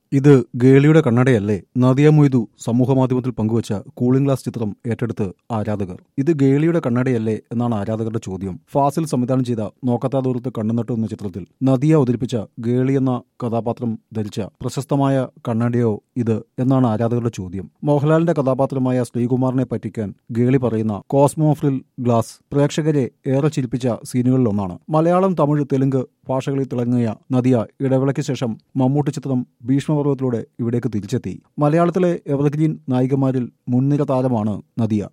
ഇത് ഗേളിയുടെ കണ്ണടയല്ലേ നദിയ മൊയ്തു സമൂഹമാധ്യമത്തിൽ പങ്കുവച്ച കൂളിംഗ് ഗ്ലാസ് ചിത്രം ഏറ്റെടുത്ത് ആരാധകർ ഇത് ഗേളിയുടെ കണ്ണടയല്ലേ എന്നാണ് ആരാധകരുടെ ചോദ്യം ഫാസിൽ സംവിധാനം ചെയ്ത നോക്കത്താ ദൂരത്ത് കണ്ണുനട്ടു എന്ന ചിത്രത്തിൽ നദിയ അവതരിപ്പിച്ച ഗേളി എന്ന കഥാപാത്രം ധരിച്ച പ്രശസ്തമായ കണ്ണടയോ ഇത് എന്നാണ് ആരാധകരുടെ ചോദ്യം മോഹൻലാലിന്റെ കഥാപാത്രമായ ശ്രീകുമാറിനെ പറ്റിക്കാൻ ഗേളി പറയുന്ന കോസ്മോഫ്രിൽ ഗ്ലാസ് പ്രേക്ഷകരെ ഏറെ ചിരിപ്പിച്ച സീനുകളിലൊന്നാണ് മലയാളം തമിഴ് തെലുങ്ക് ഭാഷകളിൽ തിളങ്ങിയ നദിയ ഇടവേളയ്ക്ക് ശേഷം മമ്മൂട്ടി ചിത്രം ഭീഷ്മപർവത്തിലൂടെ ഇവിടേക്ക് തിരിച്ചെത്തി മലയാളത്തിലെ എവർഗ്രീൻ നായികമാരിൽ മുൻനിര താരമാണ് നദിയ